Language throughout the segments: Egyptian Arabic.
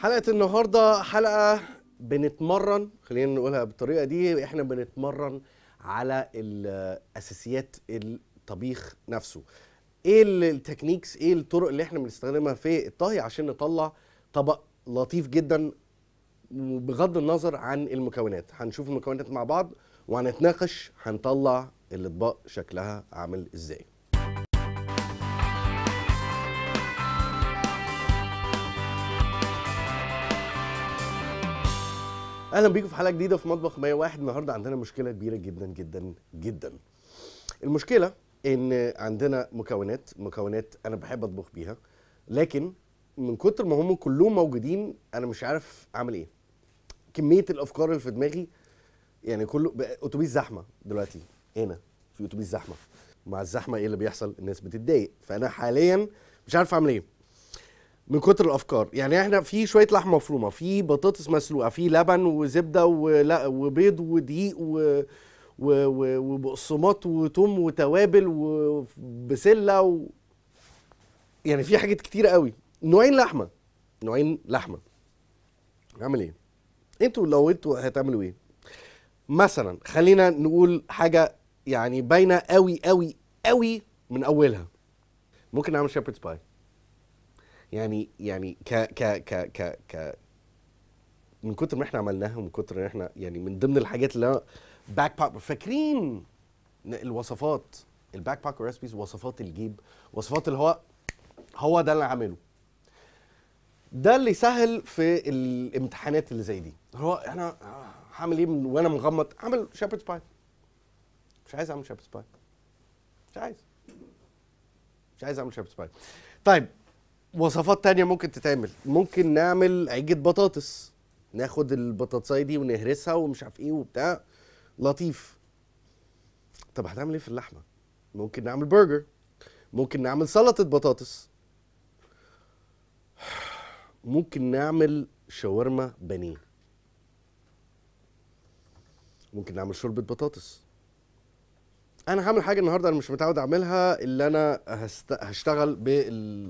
حلقة النهاردة حلقة بنتمرن خلينا نقولها بالطريقة دي احنا بنتمرن على الأساسيات الطبيخ نفسه ايه التكنيكس ايه الطرق اللي احنا بنستخدمها في الطهي عشان نطلع طبق لطيف جدا بغض النظر عن المكونات هنشوف المكونات مع بعض وهنتناقش هنطلع الاطباق شكلها عامل ازاي اهلا بيكم في حلقه جديده في مطبخ 101 النهارده عندنا مشكله كبيره جدا جدا جدا المشكله ان عندنا مكونات مكونات انا بحب اطبخ بيها لكن من كتر ما هم كلهم موجودين انا مش عارف اعمل ايه كميه الافكار اللي في دماغي يعني كله بقى اتوبيس زحمه دلوقتي هنا في اتوبيس زحمه مع الزحمه ايه اللي بيحصل الناس بتتضايق فانا حاليا مش عارف اعمل ايه من كتر الافكار يعني احنا في شويه لحمه مفرومه في بطاطس مسلوقه في لبن وزبده ولا وبيض ودقيق و و- و- وبقسماط وتوم وتوابل وبسله و... يعني في حاجات كتيره قوي نوعين لحمه نوعين لحمه اعمل ايه انتوا لو انتوا هتعملوا ايه مثلا خلينا نقول حاجه يعني باينه قوي قوي قوي من اولها ممكن نعمل شيبردز باي يعني يعني ك ك ك ك ك من كتر ما احنا عملناها ومن كتر ما احنا يعني من ضمن الحاجات اللي باك باك فاكرين الوصفات الباك باك ريسبيز وصفات الجيب وصفات اللي هو هو ده اللي عامله ده اللي سهل في الامتحانات اللي زي دي هو انا هعمل ايه من- وانا مغمض اعمل شيبردز باي مش عايز اعمل شيبردز باي مش عايز مش عايز اعمل شيبردز باي طيب وصفات تانية ممكن تتعمل ممكن نعمل عجة بطاطس ناخد البطاطساية دي ونهرسها ومش عارف ايه وبتاع لطيف طب هتعمل ايه في اللحمة ممكن نعمل برجر ممكن نعمل سلطة بطاطس ممكن نعمل شاورما بانيه ممكن نعمل شوربة بطاطس انا هعمل حاجة النهاردة انا مش متعود اعملها اللي انا هست... هشتغل بال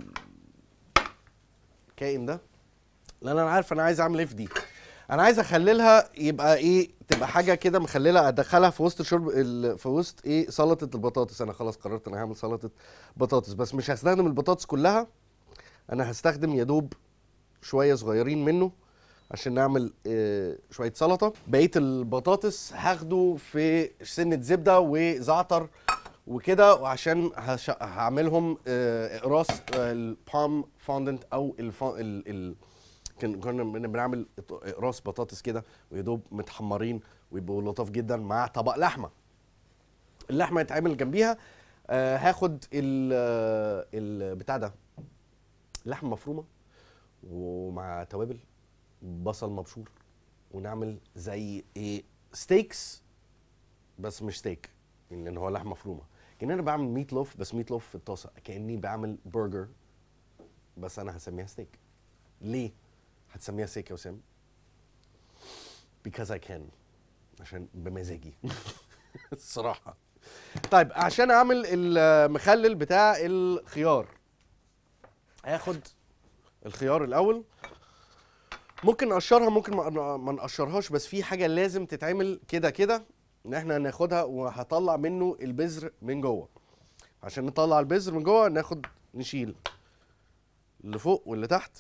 الكائن ده لان انا عارف انا عايز اعمل ايه في دي انا عايز اخللها يبقى ايه تبقى حاجه كده مخلله ادخلها في وسط شرب ال- في وسط ايه سلطه البطاطس انا خلاص قررت انا هعمل سلطه بطاطس بس مش هستخدم البطاطس كلها انا هستخدم يا دوب شويه صغيرين منه عشان نعمل آه، شويه سلطه بقيه البطاطس هاخده في سنه زبده وزعتر وكده وعشان هش... هعملهم آه، اقراص آه، البام فوندنت او الف... ال... ال... كان- كنا بن- بنعمل اقراص بطاطس كده ويدوب متحمرين ويبقوا لطاف جدا مع طبق لحمه اللحمه يتعمل جنبيها آه هاخد ال آه، ال بتاع ده لحمه مفرومه ومع توابل بصل مبشور ونعمل زي ايه ستيكس بس مش ستيك لان هو لحمه مفرومه كاني انا بعمل ميت لوف بس ميت لوف في الطاسه كاني بعمل برجر بس انا هسميها ستيك ليه هتسميها ستيك يا وسام because I can عشان بمزاجي الصراحه طيب عشان اعمل المخلل بتاع الخيار هاخد الخيار الاول ممكن نقشرها ممكن ما ما نقشرهاش بس في حاجه لازم تتعمل كده كده ان احنا ناخدها وهطلع منه البذر من جوه عشان نطلع البذر من جوه ناخد نشيل اللي فوق واللي تحت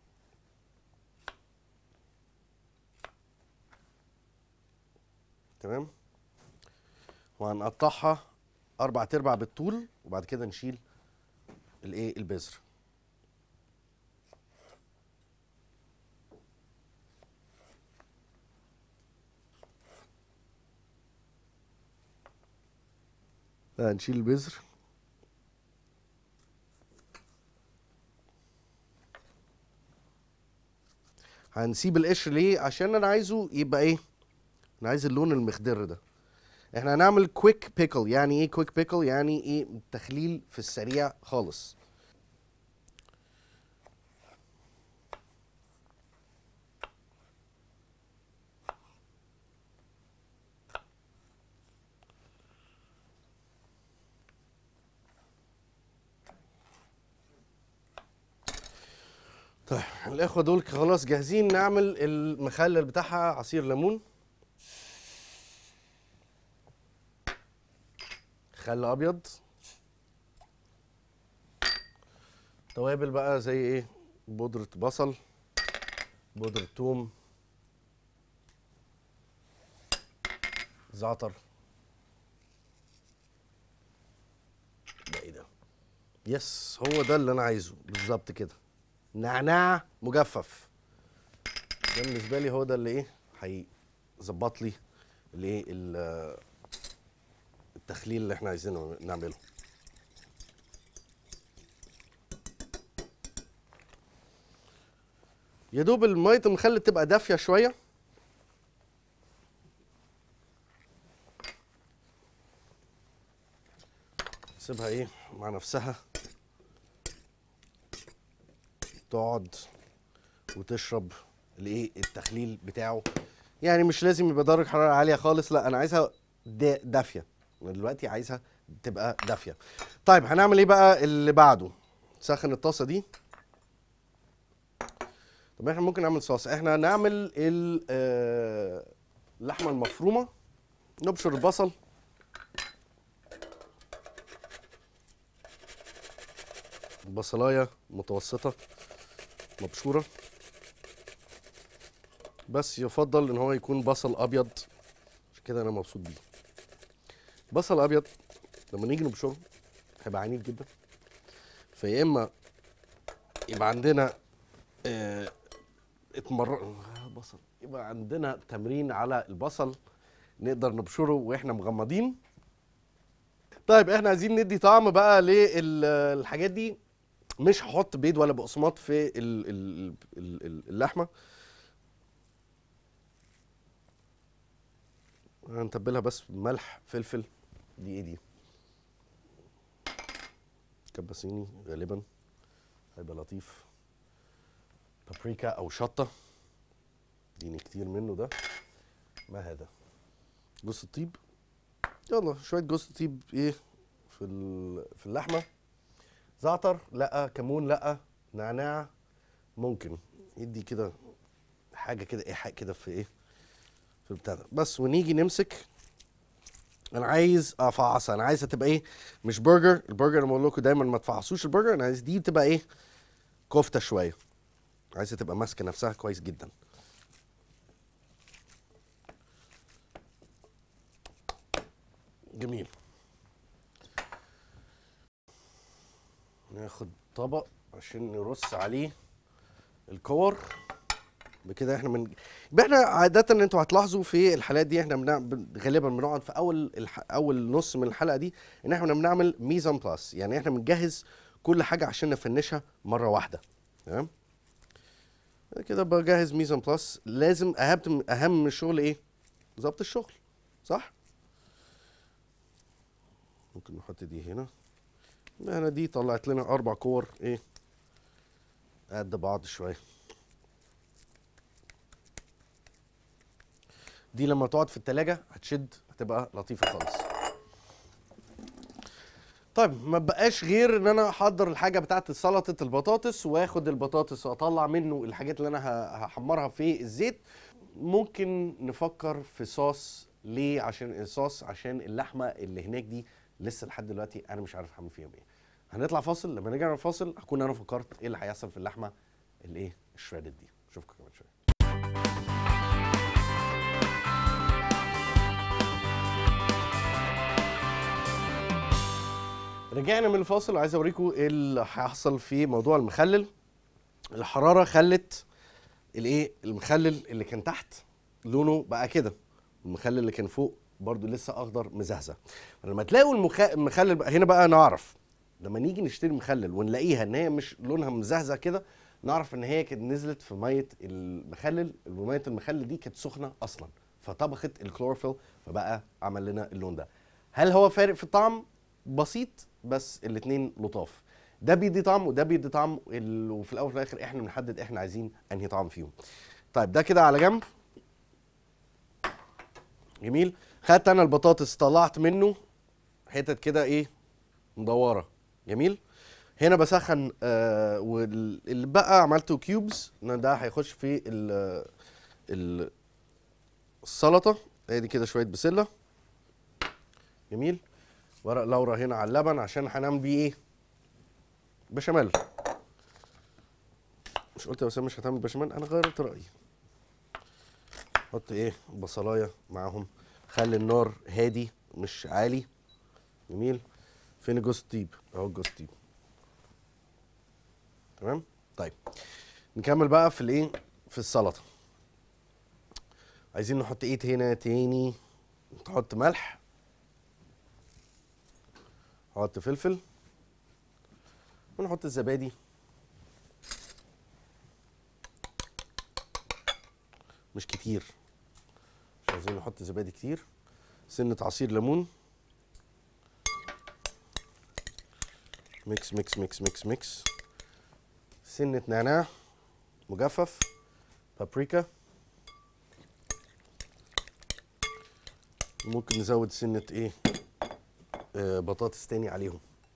تمام وهنقطعها اربع تربع بالطول وبعد كده نشيل الايه البذر هنشيل البذر هنسيب القشر ليه عشان انا عايزه يبقى ايه انا عايز اللون المخضر ده احنا هنعمل كويك بيكل يعني ايه كويك بيكل يعني ايه تخليل في السريع خالص طيب الاخوه دول خلاص جاهزين نعمل المخلل بتاعها عصير ليمون خل ابيض توابل بقى زي ايه بودرة بصل بودرة ثوم زعتر ده ايه ده يس هو ده اللي انا عايزه بالظبط كده نعناع مجفف ده بالنسبه لي هو ده اللي ايه هيظبط لي الايه ال- التخليل اللي احنا عايزينه نعمله يا دوب الميه المخلل تبقى دافيه شويه سيبها ايه مع نفسها تقعد وتشرب الايه التخليل بتاعه يعني مش لازم يبقى درجه حراره عاليه خالص لا انا عايزها دا- دافيه انا دلوقتي عايزها تبقى دافيه طيب هنعمل ايه بقى اللي بعده سخن الطاسه دي طب احنا ممكن نعمل صوص احنا هنعمل ال- آه، اللحمه المفرومه نبشر البصل بصلايه متوسطه مبشوره بس يفضل ان هو يكون بصل ابيض عشان كده انا مبسوط بيه بصل ابيض لما نيجي نبشره هيبقى عنيف جدا فيا اما يبقى عندنا آه اتمر بصل يبقى عندنا تمرين على البصل نقدر نبشره واحنا مغمضين طيب احنا عايزين ندي طعم بقى للحاجات دي مش هحط بيض ولا بقسماط في ال- ال- ال- ال- اللحمه هنتبلها بس ملح فلفل دي ايه دي كباسيني غالبا هيبقى لطيف بابريكا او شطه اديني كتير منه ده ما هذا جوز الطيب يلا شويه جوز الطيب ايه في ال- في اللحمه زعتر لا كمون لا نعناع ممكن يدي كده حاجه كده ايحاء كده في ايه في البتاع ده بس ونيجي نمسك انا عايز افعصها انا عايزها تبقى ايه مش برجر البرجر انا بقول لكم دايما ما تفعصوش البرجر انا عايز دي تبقى ايه كفته شويه عايزها تبقى ماسكه نفسها كويس جدا جميل ناخد طبق عشان نرص عليه الكور بكده احنا من يبقى احنا عاده انتوا هتلاحظوا في الحلقات دي احنا بنع... بن- غالبا بنقعد في اول الح... اول نص من الحلقه دي ان احنا بنعمل ميزان بلاس يعني احنا بنجهز كل حاجه عشان نفنشها مره واحده تمام كده بجهز ميزان بلاس لازم اهم اهم من الشغل ايه ظبط الشغل صح ممكن نحط دي هنا انا دي طلعت لنا اربع كور ايه قد بعض شويه دي لما تقعد في التلاجة هتشد هتبقى لطيفة خالص طيب ما بقاش غير ان انا احضر الحاجه بتاعت سلطه البطاطس واخد البطاطس واطلع منه الحاجات اللي انا ه- هحمرها في الزيت ممكن نفكر في صوص ليه عشان الصوص عشان اللحمه اللي هناك دي لسه لحد دلوقتي انا مش عارف هعمل فيهم ايه هنطلع فاصل لما نرجع من الفاصل هكون انا فكرت ايه اللي هيحصل في اللحمه الايه الشريدد دي اشوفكم كمان شويه رجعنا من الفاصل وعايز اوريكم ايه اللي هيحصل في موضوع المخلل الحراره خلت الايه المخلل اللي كان تحت لونه بقى كده المخلل اللي كان فوق برضو لسه اخضر مزهزه لما تلاقوا المخ... المخلل بقى هنا بقى نعرف لما نيجي نشتري مخلل ونلاقيها ان هي مش لونها مزهزه كده نعرف ان هي كانت نزلت في ميه المخلل وميه المخلل دي كانت سخنه اصلا فطبخت الكلوروفيل فبقى عمل لنا اللون ده هل هو فارق في الطعم بسيط بس الاتنين لطاف ده بيدي طعم وده بيدي طعم ال- وفي الاول وفي الاخر احنا بنحدد احنا عايزين انهي طعم فيهم طيب ده كده على جنب جميل خدت انا البطاطس طلعت منه حتت كده ايه مدوره جميل هنا بسخن آه واللي بقى عملته كيوبز ان ده هيخش في ال ال السلطه ادي كده شويه بسله جميل ورق لورا هنا على اللبن عشان هنعمل بيه ايه بشاميل مش قلت يا اسامه مش هتعمل بشاميل انا غيرت رايي حط ايه بصلايه معاهم خلي النار هادي مش عالي جميل فين جوز الطيب اهو جوز الطيب تمام طيب نكمل بقى في الايه في السلطه عايزين نحط ايه هنا تاني تحط ملح نحط فلفل ونحط الزبادي مش كتير مش عايزين نحط زبادي كتير سنة عصير ليمون ميكس ميكس ميكس ميكس ميكس سنة نعناع مجفف بابريكا ممكن نزود سنة ايه آه بطاطس تاني عليهم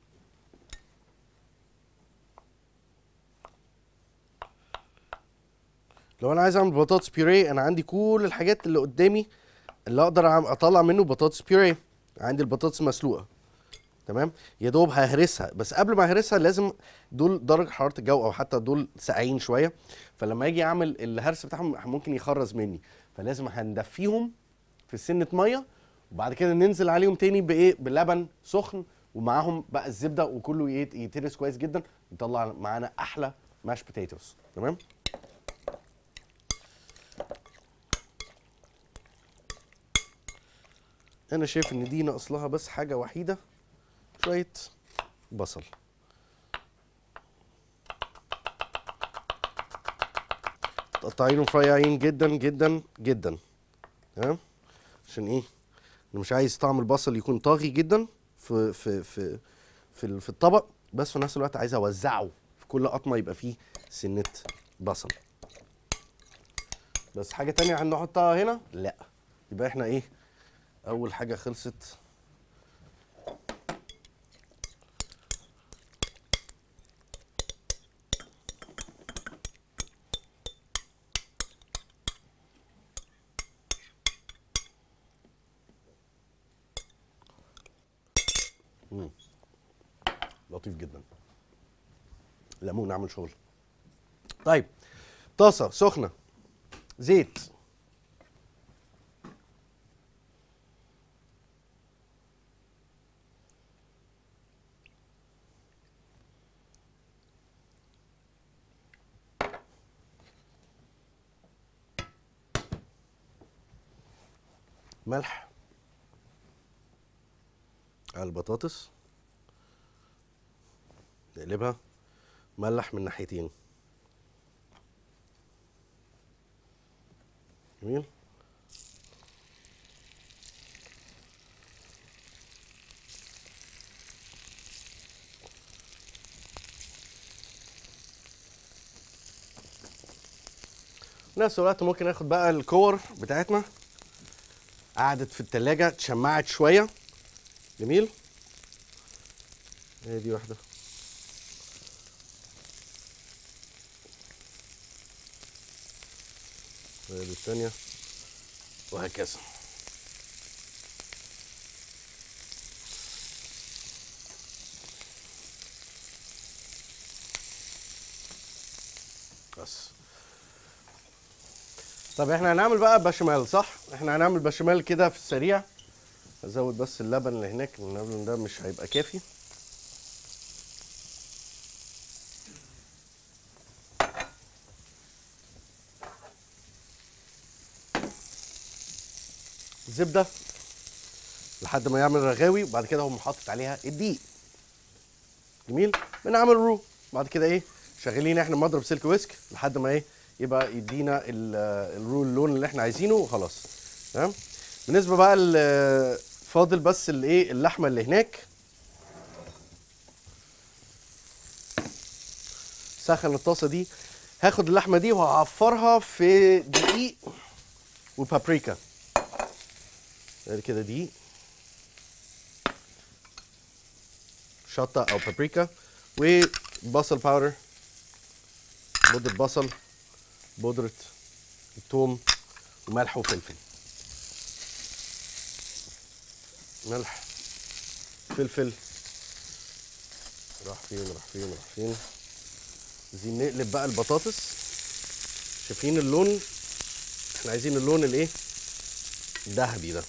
لو انا عايز اعمل بطاطس بيوريه انا عندي كل الحاجات اللي قدامي اللي اقدر أعم- اطلع منه بطاطس بيوريه عندي البطاطس مسلوقه تمام يا دوب ههرسها بس قبل ما اهرسها لازم دول درجه حراره الجو او حتى دول ساقعين شويه فلما اجي اعمل الهرس بتاعهم ممكن يخرز مني فلازم هندفيهم في سنه ميه وبعد كده ننزل عليهم تاني بايه بلبن سخن ومعاهم بقى الزبده وكله يت- يترس كويس جدا يطلع معانا احلى ماش بوتيتوس تمام انا شايف ان دي ناقص لها بس حاجه وحيده شويه بصل تقطعينه رفيعين جدا جدا جدا تمام عشان ايه انا مش عايز طعم البصل يكون طاغي جدا في في في في, ال- في الطبق بس في نفس الوقت عايز اوزعه في كل قطمه يبقى فيه سنه بصل بس حاجه تانية هنحطها هنا لا يبقى احنا ايه اول حاجه خلصت مم. لطيف جدا ليمون عامل شغل طيب طاسه سخنه زيت ملح على البطاطس نقلبها ملح من ناحيتين جميل نفس الوقت ممكن ناخد بقى الكور بتاعتنا قعدت في التلاجة اتشمعت شوية جميل هي دي واحدة وهي دي التانية وهكذا بس طب احنا هنعمل بقى بشاميل صح؟ احنا هنعمل بشاميل كده في السريع ازود بس اللبن اللي هناك اللبن ده مش هيبقى كافي زبده لحد ما يعمل رغاوي وبعد كده هم حاطط عليها الدقيق جميل بنعمل رو بعد كده ايه شغالين احنا مضرب سلك ويسك لحد ما ايه يبقى يدينا ال- الرو اللون اللي احنا عايزينه وخلاص تمام بالنسبه بقى ل- فاضل بس الايه اللحمه اللي هناك سخن الطاسه دي هاخد اللحمه دي وهعفرها في دقيق وبابريكا ادي كده دقيق شطه او بابريكا وبصل باودر بودرة بصل بودرة الثوم وملح وفلفل ملح فلفل راح فين راح فين راح فين عايزين نقلب بقى البطاطس شايفين اللون احنا عايزين اللون الايه الذهبي ده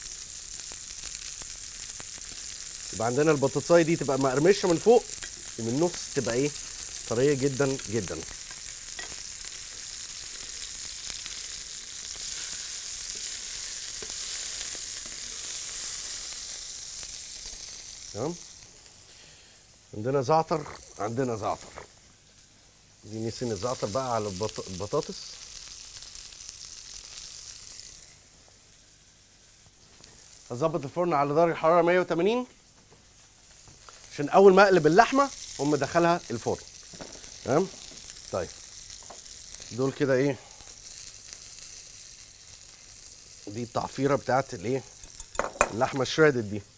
يبقى عندنا البطاطسايه دي تبقى مقرمشه من فوق ومن النص تبقى ايه طريه جدا جدا تمام عندنا زعتر عندنا زعتر دي نسين الزعتر بقى على البط- البطاطس هظبط الفرن على درجه حراره 180 عشان اول ما اقلب اللحمه اقوم مدخلها الفرن تمام طيب دول كده ايه دي التعفيره بتاعت الايه اللحمه الشريدد دي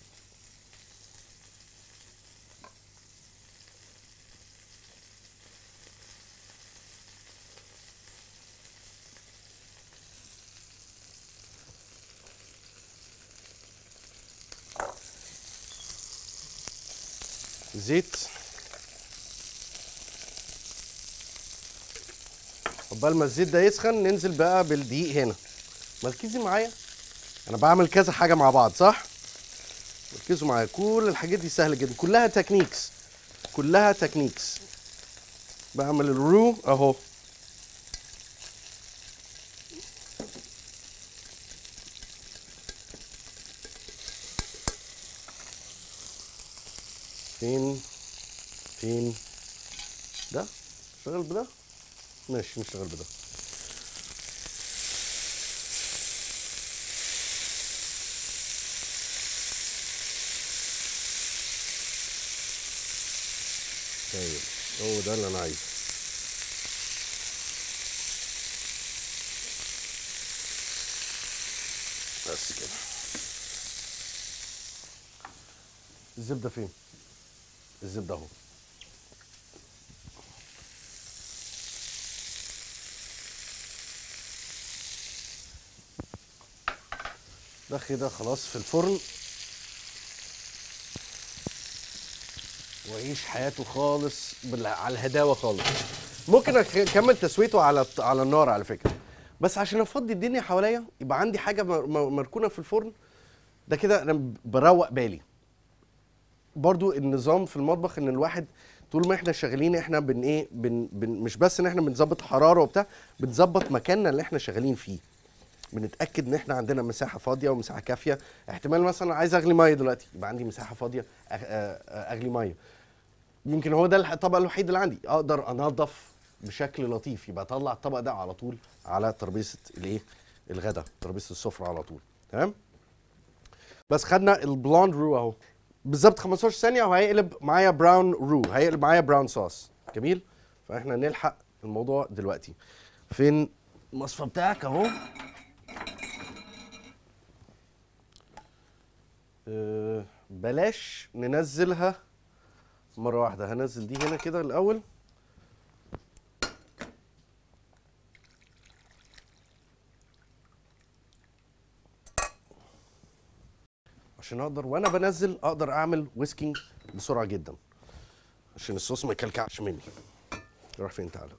زيت عقبال ما الزيت ده يسخن ننزل بقى بالدقيق هنا مركزي معايا انا بعمل كذا حاجه مع بعض صح ركزوا معايا كل الحاجات دي سهله جدا كلها تكنيكس كلها تكنيكس بعمل الرو اهو فين فين ده شغال بده ماشي نشتغل بده طيب هو ده اللي انا عايزه بس كده الزبده فين الزبده اهو ده كده خلاص في الفرن وعيش حياته خالص بال- على الهداوه خالص ممكن أك- اكمل تسويته على الط- على النار على فكره بس عشان افضي الدنيا حواليا يبقى عندي حاجه مر- مر- مركونه في الفرن ده كده انا بروق بالي برضو النظام في المطبخ ان الواحد طول ما احنا شغالين احنا بن ايه بن بن مش بس ان احنا بنظبط حراره وبتاع بنظبط مكاننا اللي احنا شغالين فيه بنتاكد ان احنا عندنا مساحه فاضيه ومساحه كافيه احتمال مثلا عايز اغلي ميه دلوقتي يبقى عندي مساحه فاضيه أغ- آه، آه، اغلي ميه يمكن هو ده الح- الطبق الوحيد اللي عندي اقدر انظف بشكل لطيف يبقى اطلع الطبق ده على طول على ترابيزه الايه الغدا ترابيزه السفره على طول تمام بس خدنا البلوند رو اهو بالظبط 15 ثانيه وهيقلب معايا براون رو هيقلب معايا براون صوص جميل فاحنا نلحق الموضوع دلوقتي فين المصفى بتاعك اهو أه بلاش ننزلها مره واحده هنزل دي هنا كده الاول عشان اقدر وانا بنزل اقدر اعمل ويسكينج بسرعه جدا عشان الصوص ما يكلكعش مني راح فين تعالى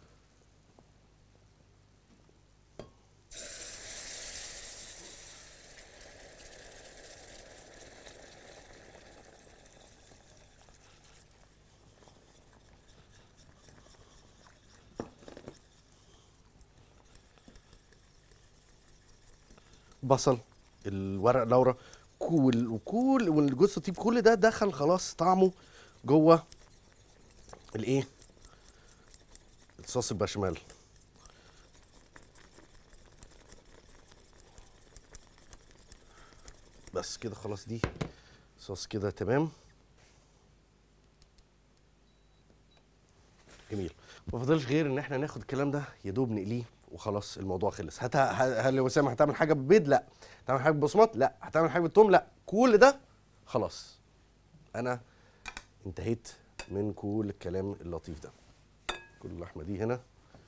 بصل الورق لورا كل وكل والجوز الطيب كل ده دخل خلاص طعمه جوه الايه الصوص البشاميل بس كده خلاص دي صوص كده تمام جميل ما فضلش غير ان احنا ناخد الكلام ده يا دوب نقليه وخلاص الموضوع خلص هت... ه- هل يا وسام هتعمل حاجه بالبيض لا هتعمل حاجه بالبصمات لا هتعمل حاجه بالثوم لا كل ده خلاص انا انتهيت من كل الكلام اللطيف ده كل اللحمه دي هنا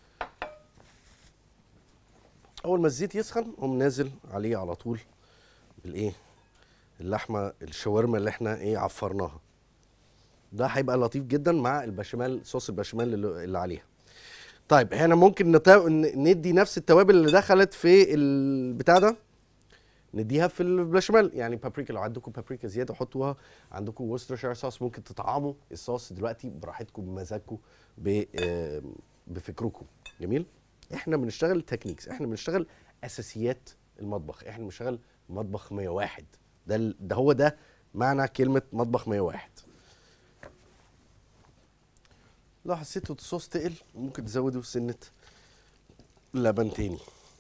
اول ما الزيت يسخن قوم نازل عليه على طول بالايه اللحمه الشاورما اللي احنا ايه عفرناها ده هيبقى لطيف جدا مع البشاميل صوص البشاميل اللي اللي عليها طيب هنا ممكن نتا... ن- ندي نفس التوابل اللي دخلت في البتاع ده نديها في البشاميل يعني بابريكا لو عندكم بابريكا زياده حطوها عندكم وسترشاير صوص ممكن تطعموا الصوص دلوقتي براحتكم بمزاجكم ب... آه، بفكركم جميل احنا بنشتغل تكنيكس احنا بنشتغل اساسيات المطبخ احنا بنشتغل مطبخ 101 ده ال- ده هو ده معنى كلمه مطبخ 101 لو حسيتوا الصوص تقل ممكن تزودوا سنه لبن تاني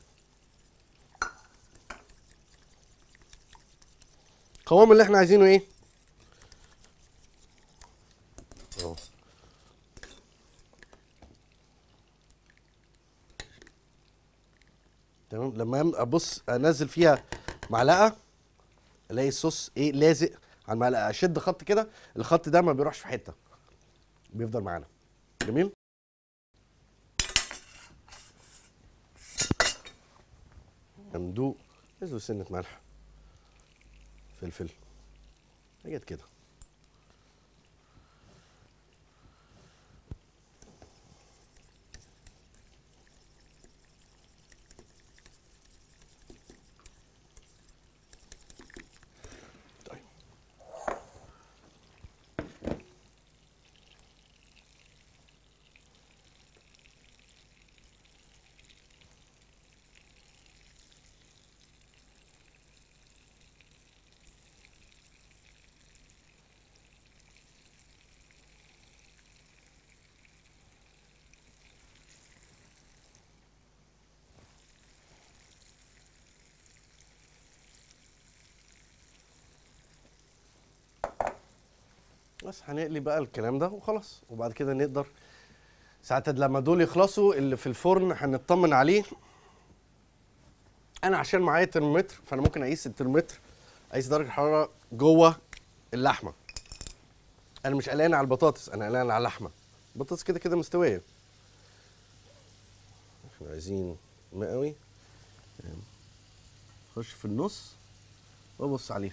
القوام اللي احنا عايزينه ايه اهو تمام لما أم- ابص انزل فيها معلقه الاقي الصوص ايه لازق على المعلقه اشد خط كده الخط ده ما بيروحش في حته بيفضل معانا جميل ندوق نزلوا سنه ملح فلفل حاجات كده طيب بس هنقلي بقى الكلام ده وخلاص وبعد كده نقدر ساعتها لما دول يخلصوا اللي في الفرن هنطمن عليه انا عشان معايا ترمومتر فانا ممكن اقيس الترمومتر اقيس درجه الحراره جوه اللحمه انا مش قلقان على البطاطس انا قلقان على اللحمه البطاطس كده كده مستويه احنا عايزين مقوي خش في النص وابص عليها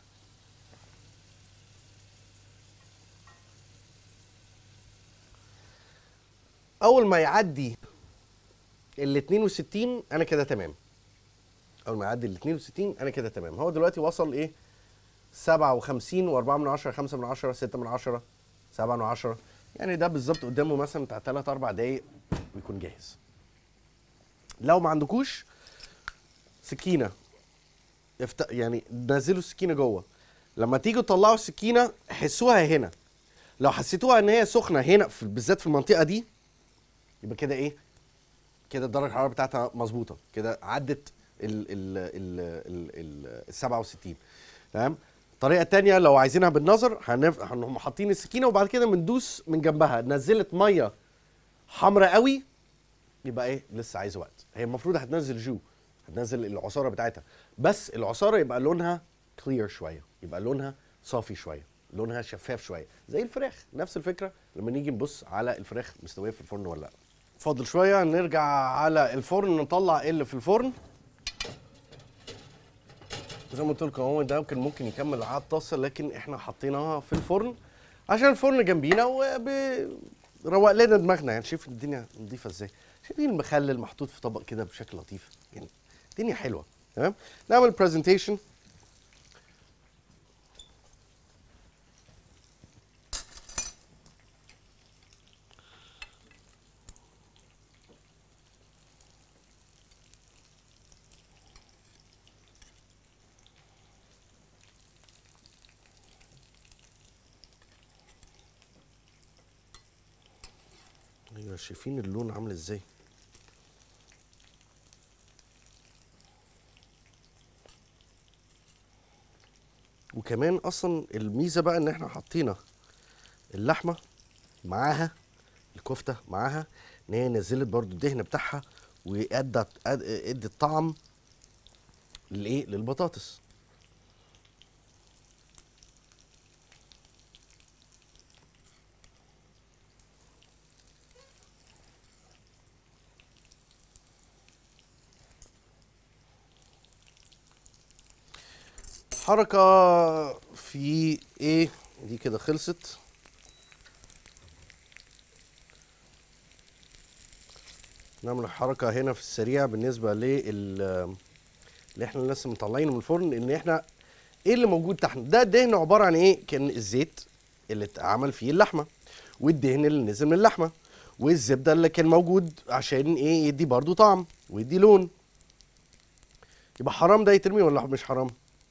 اول ما يعدي ال 62 انا كده تمام اول ما يعدي ال 62 انا كده تمام هو دلوقتي وصل ايه 57 و4 من 10 5 من 10 6 من 10 7 من 10 يعني ده بالظبط قدامه مثلا بتاع 3 4 دقايق ويكون جاهز لو ما عندكوش سكينه يفت... يعني نزلوا السكينه جوه لما تيجوا تطلعوا السكينه حسوها هنا لو حسيتوها ان هي سخنه هنا في بالذات في المنطقه دي يبقى كده ايه كده درجه الحراره بتاعتها مظبوطه كده عدت ال ال ال ال ال 67 تمام الطريقه التانية لو عايزينها بالنظر هنف... هنقوم حاطين السكينه وبعد كده بندوس من جنبها نزلت ميه حمراء قوي يبقى ايه لسه عايز وقت هي المفروض هتنزل جو هتنزل العصاره بتاعتها بس العصاره يبقى لونها كلير شويه يبقى لونها صافي شويه لونها شفاف شويه زي الفراخ نفس الفكره لما نيجي نبص على الفراخ مستويه في الفرن ولا لا فاضل شويه نرجع على الفرن نطلع إيه اللي في الفرن زي ما قلت لكم هو ده ممكن ممكن يكمل على الطاسه لكن احنا حطيناها في الفرن عشان الفرن جنبينا وروق لنا دماغنا يعني شايف الدنيا نظيفه ازاي شايفين المخلل محطوط في طبق كده بشكل لطيف يعني الدنيا حلوه تمام نعمل برزنتيشن ايوه شايفين اللون عامل ازاي وكمان اصلا الميزه بقى ان احنا حطينا اللحمه معاها الكفته معاها ان هي نزلت برضو الدهن بتاعها وادت أد- ادت طعم للايه للبطاطس حركه في ايه دي كده خلصت نعمل حركه هنا في السريع بالنسبه لل اللي احنا لسه مطلعينه من الفرن ان احنا ايه اللي موجود تحت ده الدهن عباره عن ايه كان الزيت اللي اتعمل فيه اللحمه والدهن اللي نزل من اللحمه والزبده اللي كان موجود عشان ايه يدي برضو طعم ويدي لون يبقى حرام ده يترمي ولا مش حرام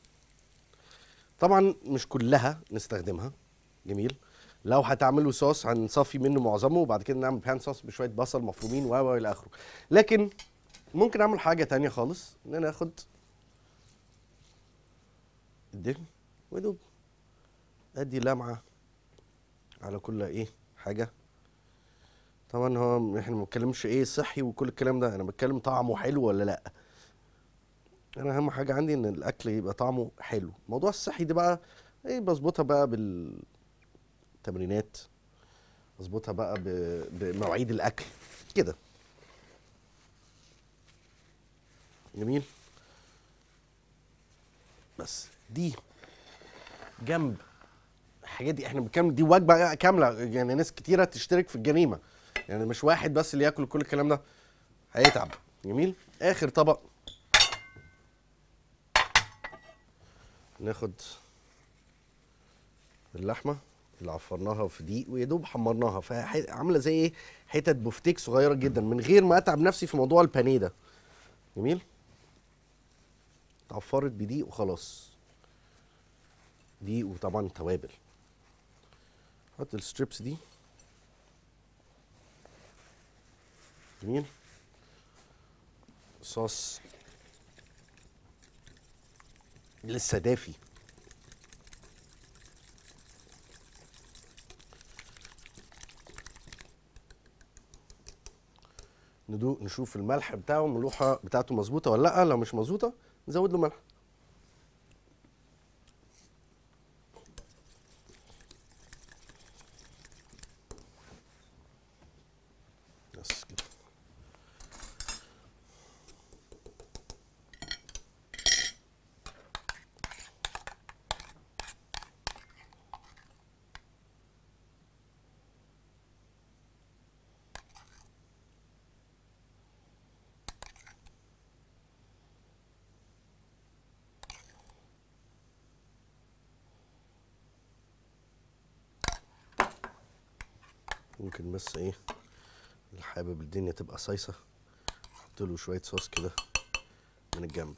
طبعا مش كلها نستخدمها جميل لو هتعملوا صوص هنصفي منه معظمه وبعد كده نعمل بان صوص بشويه بصل مفرومين و و الى اخره لكن ممكن اعمل حاجه تانية خالص ان انا اخد الدهن ويدوب ادي لمعه على كل ايه حاجه طبعا هو احنا ما بنتكلمش ايه صحي وكل الكلام ده انا بتكلم طعمه حلو ولا لا انا اهم حاجه عندي ان الاكل يبقى طعمه حلو موضوع الصحي ده بقى ايه بظبطها بقى بالتمرينات بظبطها بقى ب- بمواعيد الاكل كده جميل بس دي جنب الحاجات دي احنا بنكمل دي وجبه كامله يعني ناس كتيره تشترك في الجريمه يعني مش واحد بس اللي ياكل كل الكلام ده هيتعب جميل اخر طبق ناخد اللحمه اللي عفرناها في دقيق ويا دوب حمرناها فعامله زي ايه حتت بفتيك صغيره جدا من غير ما اتعب نفسي في موضوع البانيه ده جميل اتعفرت بدقيق وخلاص دقيق وطبعا توابل حط الستريبس دي جميل صوص لسه دافي ندوق نشوف الملح بتاعه الملوحه بتاعته مظبوطه ولا لا لو مش مظبوطه نزود له ملح بس كده ممكن بس ايه اللي حابب الدنيا تبقى صيصه احط له شويه صوص كده من الجنب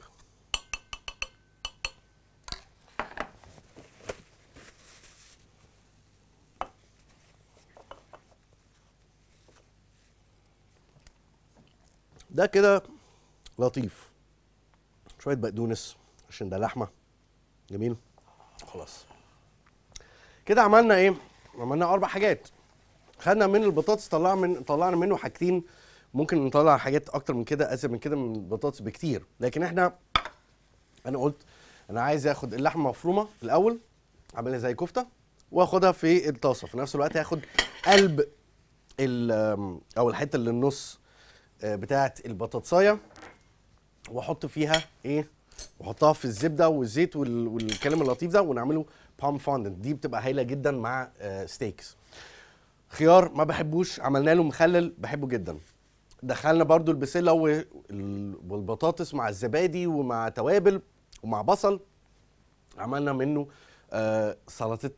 ده كده لطيف شويه بقدونس عشان ده لحمه جميل خلاص كده عملنا ايه عملنا اربع حاجات خدنا من البطاطس طلعنا من طلعنا منه حاجتين ممكن نطلع حاجات اكتر من كده ازيد من كده من البطاطس بكتير لكن احنا انا قلت انا عايز اخد اللحمه مفرومه الاول اعملها زي كفته واخدها في الطاسه في نفس الوقت هاخد قلب ال- او الحته اللي النص آه، بتاعه البطاطسايه واحط فيها ايه واحطها في الزبده والزيت وال- والكلام اللطيف ده ونعمله بام فوندنت دي بتبقى هايله جدا مع آه، ستيكس خيار ما بحبوش عملنا له مخلل بحبه جدا دخلنا برضو البسله وال- والبطاطس مع الزبادي ومع توابل ومع بصل عملنا منه آه سلطه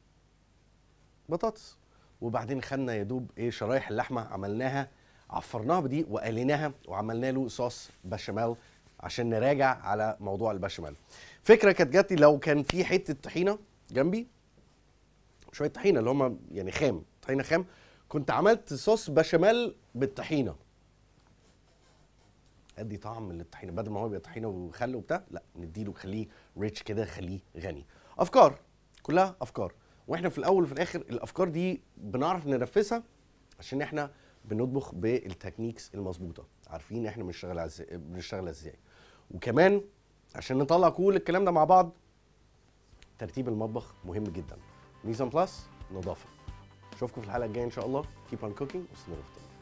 بطاطس وبعدين خدنا يا دوب ايه شرايح اللحمه عملناها عفرناها بدي وقليناها وعملنا له صوص بشاميل عشان نراجع على موضوع البشاميل فكره كانت جات لي لو كان في حته طحينه جنبي شويه طحينه اللي هم يعني خام طحينه خام كنت عملت صوص بشاميل بالطحينه ادي طعم للطحينه بدل ما هو يبقى طحينه وخل وبتاع لا نديله خليه ريتش كده خليه غني افكار كلها افكار واحنا في الاول وفي الاخر الافكار دي بنعرف ننفذها عشان احنا بنطبخ بالتكنيكس المظبوطه عارفين احنا بنشتغل ازاي بنشتغل ازاي وكمان عشان نطلع كل الكلام ده مع بعض ترتيب المطبخ مهم جدا ميزان بلس نظافه اشوفكم في الحلقه الجايه ان شاء الله keep on cooking وسنة